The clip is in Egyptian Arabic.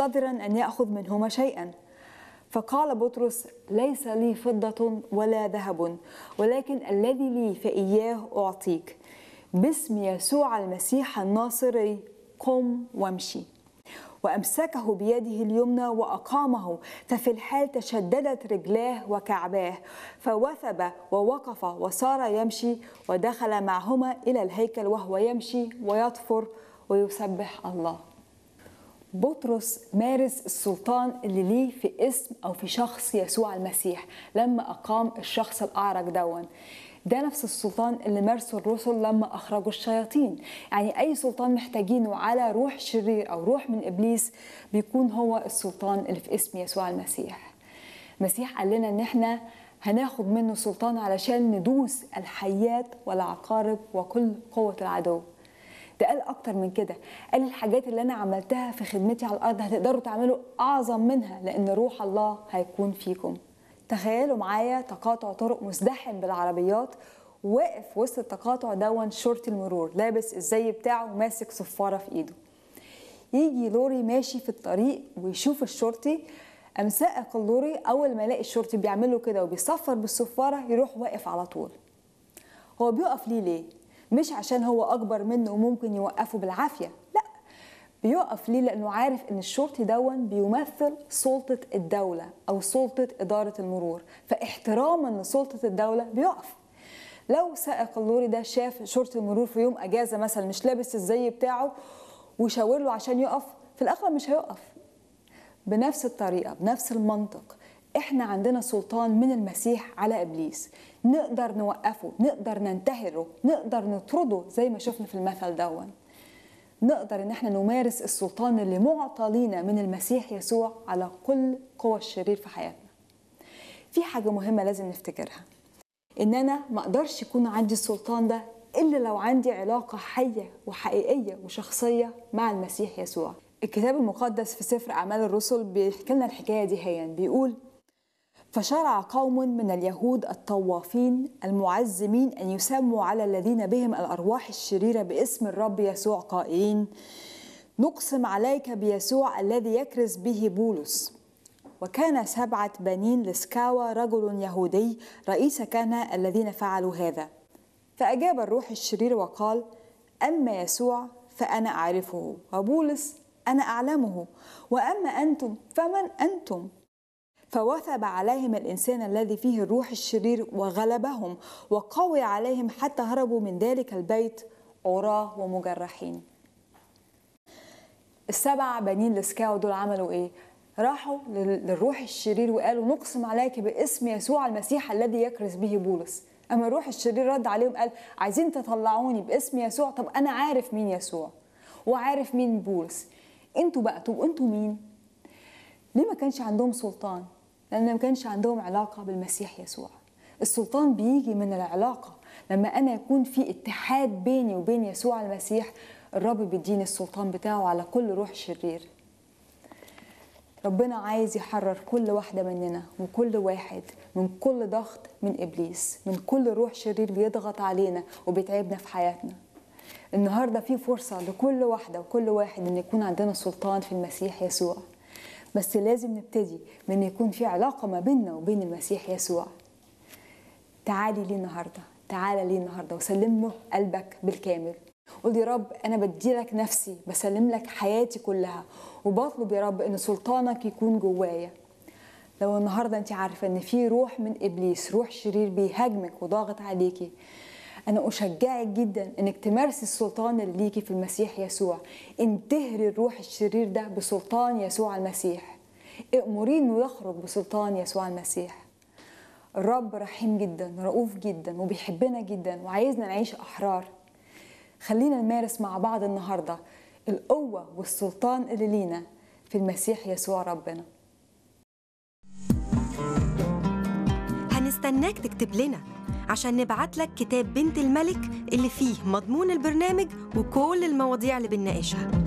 منتظرا أن يأخذ منهما شيئا فقال بطرس ليس لي فضة ولا ذهب ولكن الذي لي فإياه أعطيك باسم يسوع المسيح الناصري قم وامشي وامسكه بيده اليمنى واقامه ففي الحال تشددت رجلاه وكعباه فوثب ووقف وصار يمشي ودخل معهما الى الهيكل وهو يمشي ويطفر ويسبح الله بطرس مارس السلطان اللي ليه في اسم او في شخص يسوع المسيح لما اقام الشخص الاعرج دون ده نفس السلطان اللي مارسه الرسل لما اخرجوا الشياطين يعني اي سلطان محتاجينه على روح شرير او روح من ابليس بيكون هو السلطان اللي في اسم يسوع المسيح المسيح قال لنا ان احنا هناخد منه سلطان علشان ندوس الحيات والعقارب وكل قوة العدو ده قال اكتر من كده قال الحاجات اللي انا عملتها في خدمتي على الارض هتقدروا تعملوا اعظم منها لان روح الله هيكون فيكم تخيلوا معايا تقاطع طرق مزدحم بالعربيات واقف وسط التقاطع دون شرطي المرور لابس الزي بتاعه وماسك صفاره في ايده يجي لوري ماشي في الطريق ويشوف الشرطي قام سائق اللوري اول ما يلاقي الشرطي بيعمله كده وبيصفر بالصفاره يروح واقف على طول هو بيقف ليه ليه مش عشان هو اكبر منه وممكن يوقفه بالعافيه لا بيقف ليه لانه عارف ان الشرطي دون بيمثل سلطه الدوله او سلطه اداره المرور فاحتراما لسلطه الدوله بيقف لو سائق اللوري ده شاف شرطي المرور في يوم اجازه مثلا مش لابس الزي بتاعه وشاور له عشان يقف في الاغلب مش هيقف بنفس الطريقه بنفس المنطق احنا عندنا سلطان من المسيح على ابليس نقدر نوقفه نقدر ننتهره نقدر نطرده زي ما شفنا في المثل دون نقدر ان احنا نمارس السلطان اللي معطى لينا من المسيح يسوع على كل قوى الشرير في حياتنا في حاجه مهمه لازم نفتكرها ان انا ما اقدرش يكون عندي السلطان ده الا لو عندي علاقه حيه وحقيقيه وشخصيه مع المسيح يسوع الكتاب المقدس في سفر اعمال الرسل بيحكي لنا الحكايه دي هي بيقول فشرع قوم من اليهود الطوافين المعزمين ان يسموا على الذين بهم الارواح الشريره باسم الرب يسوع قائلين نقسم عليك بيسوع الذي يكرز به بولس وكان سبعه بنين لسكاوى رجل يهودي رئيس كهنه الذين فعلوا هذا فاجاب الروح الشرير وقال اما يسوع فانا اعرفه وبولس انا اعلمه واما انتم فمن انتم فوثب عليهم الانسان الذي فيه الروح الشرير وغلبهم وقوي عليهم حتى هربوا من ذلك البيت عراه ومجرحين السبع بنين لسكاو دول عملوا ايه راحوا للروح الشرير وقالوا نقسم عليك باسم يسوع المسيح الذي يكرز به بولس اما الروح الشرير رد عليهم قال عايزين تطلعوني باسم يسوع طب انا عارف مين يسوع وعارف مين بولس انتوا بقى طب انتوا مين ليه ما كانش عندهم سلطان لان ما كانش عندهم علاقه بالمسيح يسوع السلطان بيجي من العلاقه لما انا يكون في اتحاد بيني وبين يسوع المسيح الرب بيديني السلطان بتاعه على كل روح شرير ربنا عايز يحرر كل واحدة مننا وكل واحد من كل ضغط من إبليس من كل روح شرير بيضغط علينا وبيتعبنا في حياتنا النهاردة في فرصة لكل واحدة وكل واحد إن يكون عندنا سلطان في المسيح يسوع بس لازم نبتدي من يكون في علاقة ما بيننا وبين المسيح يسوع تعالي لي النهاردة تعالى لي النهاردة وسلم له قلبك بالكامل قول يا رب أنا بديلك نفسي بسلم لك حياتي كلها وبطلب يا رب إن سلطانك يكون جوايا لو النهارده انت عارفه ان في روح من ابليس روح شرير بيهاجمك وضاغط عليكي انا اشجعك جدا انك تمارسي السلطان اللي ليكي في المسيح يسوع انتهري الروح الشرير ده بسلطان يسوع المسيح امريه انه يخرج بسلطان يسوع المسيح الرب رحيم جدا رؤوف جدا وبيحبنا جدا وعايزنا نعيش احرار خلينا نمارس مع بعض النهارده القوه والسلطان اللي لينا في المسيح يسوع ربنا هنستناك تكتب لنا عشان نبعت لك كتاب بنت الملك اللي فيه مضمون البرنامج وكل المواضيع اللي بنناقشها